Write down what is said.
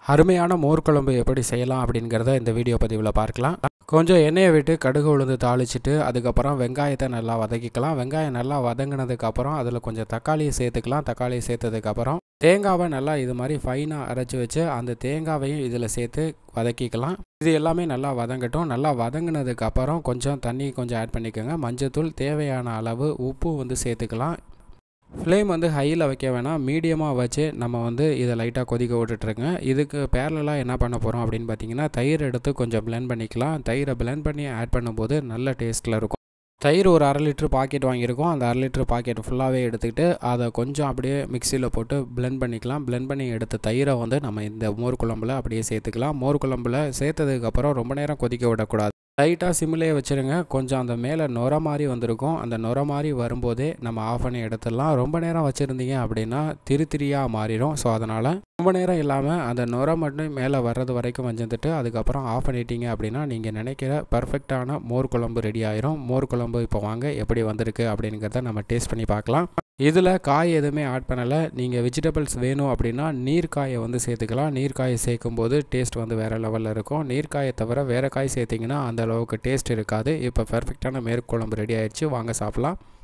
அருமையான மோர் குழம்பு எப்படி செய்யலாம் அப்படிங்கிறத இந்த வீடியோ பதிவில் பார்க்கலாம் கொஞ்சம் எண்ணெயை விட்டு கடுகு உளுந்து தாளிச்சிட்டு அதுக்கப்புறம் வெங்காயத்தை நல்லா வதக்கிக்கலாம் வெங்காயம் நல்லா வதங்கினதுக்கப்புறம் அதில் கொஞ்சம் தக்காளியை சேர்த்துக்கலாம் தக்காளியை சேர்த்ததுக்கப்புறம் தேங்காவை நல்லா இது மாதிரி ஃபைனாக அரைச்சி வச்சு அந்த தேங்காவையும் இதில் சேர்த்து வதக்கிக்கலாம் இது எல்லாமே நல்லா வதங்கட்டும் நல்லா வதங்கினதுக்கப்புறம் கொஞ்சம் தண்ணி கொஞ்சம் ஆட் பண்ணிக்கோங்க மஞ்சத்தூள் தேவையான அளவு உப்பு வந்து சேர்த்துக்கலாம் ஃப்ளேம் வந்து ஹையில் வைக்க வேணாம் மீடியமாக வச்சு நம்ம வந்து இதை லைட்டாக கொதிக்க விட்டுட்ருங்க இதுக்கு பேரலாக என்ன பண்ண போகிறோம் அப்படின்னு பார்த்தீங்கன்னா தயிர் எடுத்து கொஞ்சம் பிளெண்ட் பண்ணிக்கலாம் தயிரை பிளெண்ட் பண்ணி ஆட் பண்ணும்போது நல்ல டேஸ்ட்டில் இருக்கும் தயிர் ஒரு அரை லிட்ரு பாக்கெட் வாங்கியிருக்கோம் அந்த அரை லிட்ரு பாக்கெட் ஃபுல்லாகவே எடுத்துக்கிட்டு அதை கொஞ்சம் அப்படியே மிக்சியில் போட்டு பிளெண்ட் பண்ணிக்கலாம் பிளெண்ட் பண்ணி எடுத்த தயிரை வந்து நம்ம இந்த மோர் குழம்புல அப்படியே சேர்த்துக்கலாம் மோர் குழம்புல சேர்த்ததுக்கப்புறம் ரொம்ப நேரம் கொதிக்க விடக்கூடாது லைட்டாக சிம்மிலே வச்சுருங்க கொஞ்சம் அந்த மேலே நுர மாதிரி வந்திருக்கும் அந்த நுர மாதிரி வரும்போதே நம்ம ஆஃப் பண்ணி எடுத்துடலாம் ரொம்ப நேரம் வச்சுருந்தீங்க அப்படின்னா திரு திரியாக மாறிடும் ஸோ அதனால் ரொம்ப நேரம் இல்லாமல் அந்த நுர மட்டும் மேலே வர்றது வரைக்கும் வஞ்சிட்டு அதுக்கப்புறம் ஆஃப் பண்ணிட்டீங்க அப்படின்னா நீங்கள் நினைக்கிற பர்ஃபெக்டான மோர் குழம்பு ரெடி ஆயிரும் மோர் குழம்பு இப்போ வாங்க எப்படி வந்திருக்கு அப்படிங்கிறத நம்ம டேஸ்ட் பண்ணி பார்க்கலாம் இதில் காய் எதுவுமே ஆட் பண்ணலை நீங்கள் வெஜிடபிள்ஸ் வேணும் அப்படின்னா நீர்க்காயை வந்து சேர்த்துக்கலாம் நீர்க்காயை சேர்க்கும் போது டேஸ்ட் வந்து வேறு லெவலில் இருக்கும் நீர்க்காயை தவிர வேறு காய் சேர்த்திங்கன்னா அந்த அளவுக்கு டேஸ்ட் இருக்காது இப்போ பர்ஃபெக்டான மேற்குழம்பு ரெடி ஆயிடுச்சு வாங்க சாப்பிட்லாம்